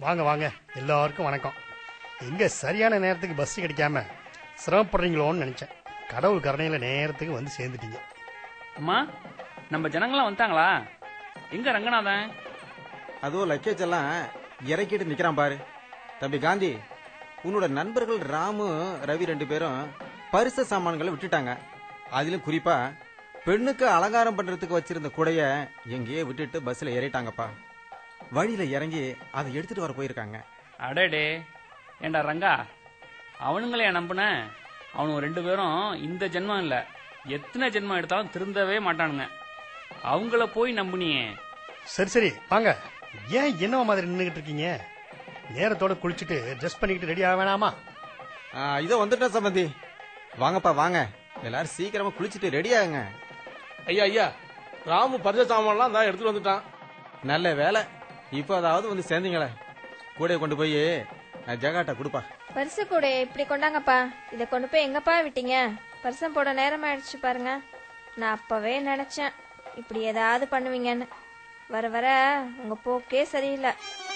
வாங்க வாங்க எல்லாருக்கும் வணக்கம் எங்க சரியான நேரத்துக்கு பஸ் கிடைக்காம சிரமப்படுறீங்களோன்னு நினைச்சேன் கடவுள் கருணையில நேரத்துக்கு வந்து சேர்ந்துட்டீங்க அம்மா நம்ம ஜனங்களாம் வந்துட்டாங்களா எங்க ரங்கநாதன் அதுவும் லக்கேஜ் எல்லாம் இறக்கிட்டு நிக்கிறான் பாரு தம்பி காந்தி உன்னோட நண்பர்கள் ராமு ரவி ரெண்டு பேரும் பரிசு சாமான்களை விட்டுட்டாங்க அதிலும் குறிப்பா பெண்ணுக்கு அலங்காரம் பண்றதுக்கு வச்சிருந்த குடைய எங்கேயே விட்டுட்டு பஸ்ல ஏறிட்டாங்கப்பா வழியில இறங்கி அதை எடுத்துட்டு வர போயிருக்காங்க அடடே ஏண்டா ரங்கா அவனுங்களே நம்பின அவனுங்க ரெண்டு பேரும் இந்த ஜென்மம் இல்ல எத்தனை ஜென்மம் எடுத்தாலும் திருந்தவே மாட்டானுங்க அவங்கள போய் நம்புனியே சரி சரி வாங்க ஏன் என்ன மாதிரி நின்றுகிட்டு இருக்கீங்க நேரத்தோட குளிச்சுட்டு ட்ரெஸ் பண்ணிக்கிட்டு ரெடி ஆக வேணாமா ஆ, இதோ வந்துட்டோம் சம்பந்தி வாங்கப்பா வாங்க எல்லாரும் சீக்கிரமா குளிச்சுட்டு ரெடி ஆகுங்க ஐயா ஐயா ராமு பரிச சாமான்லாம் தான் எடுத்துட்டு வந்துட்டான் நல்ல வேலை இப்போ அதாவது வந்து சேர்ந்தீங்களே கூடைய கொண்டு போய் ஜகாட்டா கொடுப்பா பரிசு கூட இப்படி கொண்டாங்கப்பா இதை கொண்டு போய் எங்கப்பா விட்டீங்க பரிசம் போட நேரம் ஆயிடுச்சு பாருங்க நான் அப்பவே நினைச்சேன் இப்படி ஏதாவது பண்ணுவீங்கன்னு வர வர உங்க போக்கே சரியில்லை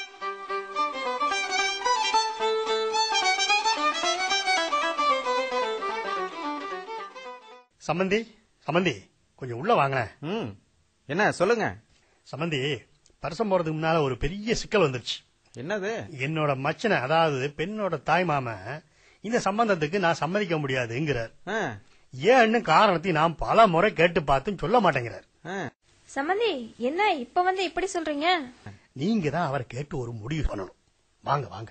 சம்மந்தி சம்மந்தி கொஞ்சம் உள்ள வாங்களேன் ம் என்ன சொல்லுங்க சம்மந்தி பரிசம் போறதுக்கு முன்னால ஒரு பெரிய சிக்கல் வந்துருச்சு என்னது என்னோட மச்சனை அதாவது பெண்ணோட தாய் மாமன் இந்த சம்பந்தத்துக்கு நான் சம்மதிக்க முடியாதுங்கிறார் ஆ, ஏன்னு காரணத்தை நான் பல முறை கேட்டு பார்த்தும் சொல்ல மாட்டேங்கிறார் ஆ. சம்மந்தி என்ன இப்ப வந்து இப்படி சொல்றீங்க நீங்க தான் அவரை கேட்டு ஒரு முடிவு பண்ணணும் வாங்க வாங்க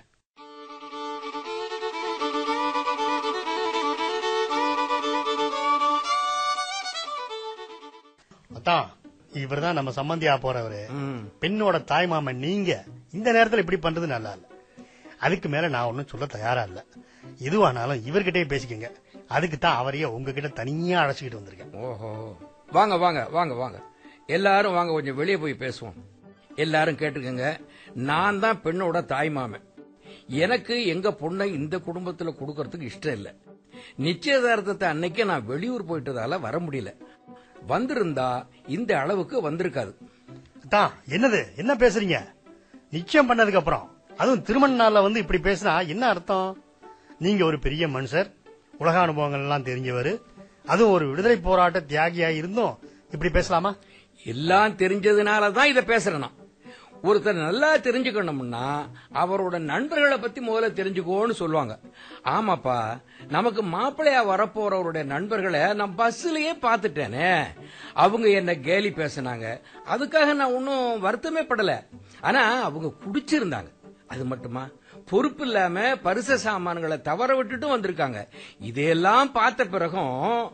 அதான் இவர்தான் நம்ம சம்பந்தியா போறவரு ம். பெண்ணோட தாய் மாமன் நீங்க இந்த நேரத்துல இப்படி பண்றது நல்லா இல்ல அதுக்கு மேல நான் ஒன்னும் சொல்ல தயாரா இல்ல எதுவானாலும் இவர்கிட்டயே பேசிக்கங்க அதுக்கு தான் அவரையே உங்ககிட்ட தனியா அழைச்சிக்கிட்டு வந்திருக்கேன் ஓஹோ வாங்க வாங்க வாங்க வாங்க எல்லாரும் வாங்க கொஞ்சம் வெளியே போய் பேசுவோம் எல்லாரும் கேட்டுக்கங்க நான் தான் பெண்ணோட தாய் மாமன் எனக்கு எங்க பொண்ணை இந்த குடும்பத்துல கொடுக்கறதுக்கு இஷ்டம் இல்ல நிச்சயதார்த்தத்தை அன்னைக்கு நான் வெளியூர் போயிட்டதால வர முடியல வந்திருந்தா இந்த அளவுக்கு வந்திருக்காது அதான் என்னது என்ன பேசுறீங்க நிச்சயம் பண்ணதுக்கு அப்புறம் அதுவும் திருமண நாள்ல வந்து இப்படி பேசினா என்ன அர்த்தம் நீங்க ஒரு பெரிய மனுஷர் உலக அனுபவங்கள் எல்லாம் தெரிஞ்சவர் அதுவும் ஒரு விடுதலை போராட்ட தியாகியா இருந்தும் இப்படி பேசலாமா எல்லாம் தெரிஞ்சதுனால தான் இதை பேசுறேன் நான். ஒருத்தர் நல்லா தெரிஞ்சுக்கணும்னா அவரோட நண்பர்களை பத்தி முதல்ல தெரிஞ்சுக்கோன்னு சொல்லுவாங்க ஆமாப்பா நமக்கு மாப்பிள்ளையா வரப்போறவருடைய நண்பர்களை நான் பஸ்லயே பார்த்துட்டேனே அவங்க என்ன கேலி பேசினாங்க அதுக்காக நான் ஒன்னும் வருத்தமே படல ஆனா அவங்க குடிச்சிருந்தாங்க அது மட்டுமா பொறுப்பு இல்லாம பரிச சாமான்களை தவற விட்டுட்டும் வந்திருக்காங்க இதையெல்லாம் பார்த்த பிறகும்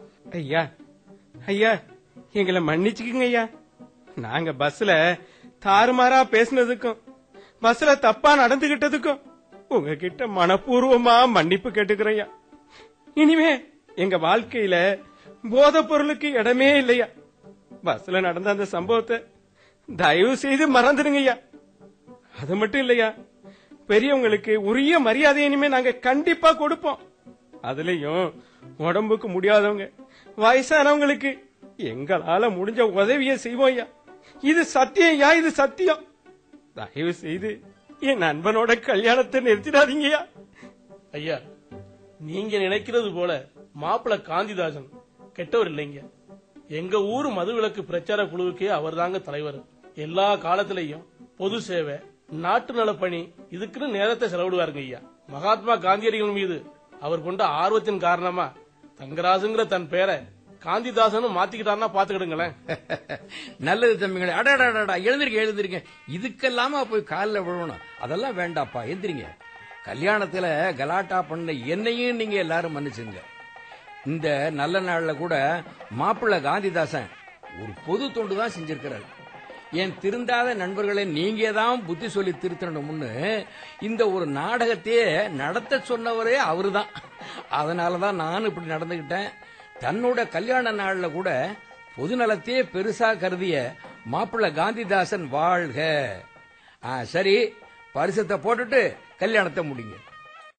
ஐயா ஐயா எங்களை மன்னிச்சுக்குங்க ஐயா நாங்க பஸ்ல தாறுமாறா பேசுனதுக்கும் பஸ்ல தப்பா நடந்துகிட்டதுக்கும் உங்ககிட்ட மனப்பூர்வமா மன்னிப்பு கேட்டுக்கிறேன் ஐயா இனிமே எங்க வாழ்க்கையில போதைப் பொருளுக்கு இடமே இல்லையா பஸ்ல நடந்த அந்த சம்பவத்தை தயவு செய்து மறந்துடுங்க ஐயா அது மட்டும் இல்லையா பெரியவங்களுக்கு உரிய மரியாதை இனிமே நாங்க கண்டிப்பா கொடுப்போம் அதுலயும் உடம்புக்கு முடியாதவங்க வயசானவங்களுக்கு எங்களால முடிஞ்ச உதவியை செய்வோம் ஐயா இது சத்தியம் ஐயா இது சத்தியம் தயவு செய்து என் நண்பனோட கல்யாணத்தை நிறுத்திடாதீங்கய்யா ஐயா நீங்க நினைக்கிறது போல மாப்பிள காந்திதாசன் கெட்டவர் இல்லைங்க எங்க ஊர் மதுவிலக்கு பிரச்சார குழுவுக்கே அவர்தாங்க தலைவர் எல்லா காலத்திலையும் பொது சேவை நாட்டு நலப்பணி இதுக்குன்னு நேரத்தை செலவிடுவாருங்க ஐயா மகாத்மா காந்தியடிகள் மீது அவர் கொண்ட ஆர்வத்தின் காரணமா தங்கராசுங்கிற தன் பேரை காந்திதாசனும் மாத்திக்கிட்டாருன்னா பாத்துக்கிடுங்களேன் நல்லது தம்பிங்களே அடடா எழுந்திருக்க எழுந்திருக்க இதுக்கெல்லாமா போய் காலில் விழணும் அதெல்லாம் வேண்டாப்பா எந்திரிங்க கல்யாணத்துல கலாட்டா பண்ண என்னையும் நீங்க எல்லாரும் மன்னிச்சுங்க இந்த நல்ல நாள்ல கூட மாப்பிள்ளை காந்திதாசன் ஒரு பொது தொண்டு தான் செஞ்சிருக்கிறாரு என் திருந்தாத நண்பர்களை நீங்க தான் புத்தி சொல்லி திருத்தணும்னு இந்த ஒரு நாடகத்தையே நடத்த சொன்னவரே அவருதான் அதனாலதான் நான் இப்படி நடந்துகிட்டேன் தன்னோட கல்யாண நாள்ல கூட பொதுநலத்தையே பெருசா கருதிய மாப்பிள்ளை காந்திதாசன் வாழ்க ஆ, சரி பரிசத்தை போட்டுட்டு கல்யாணத்தை முடிங்க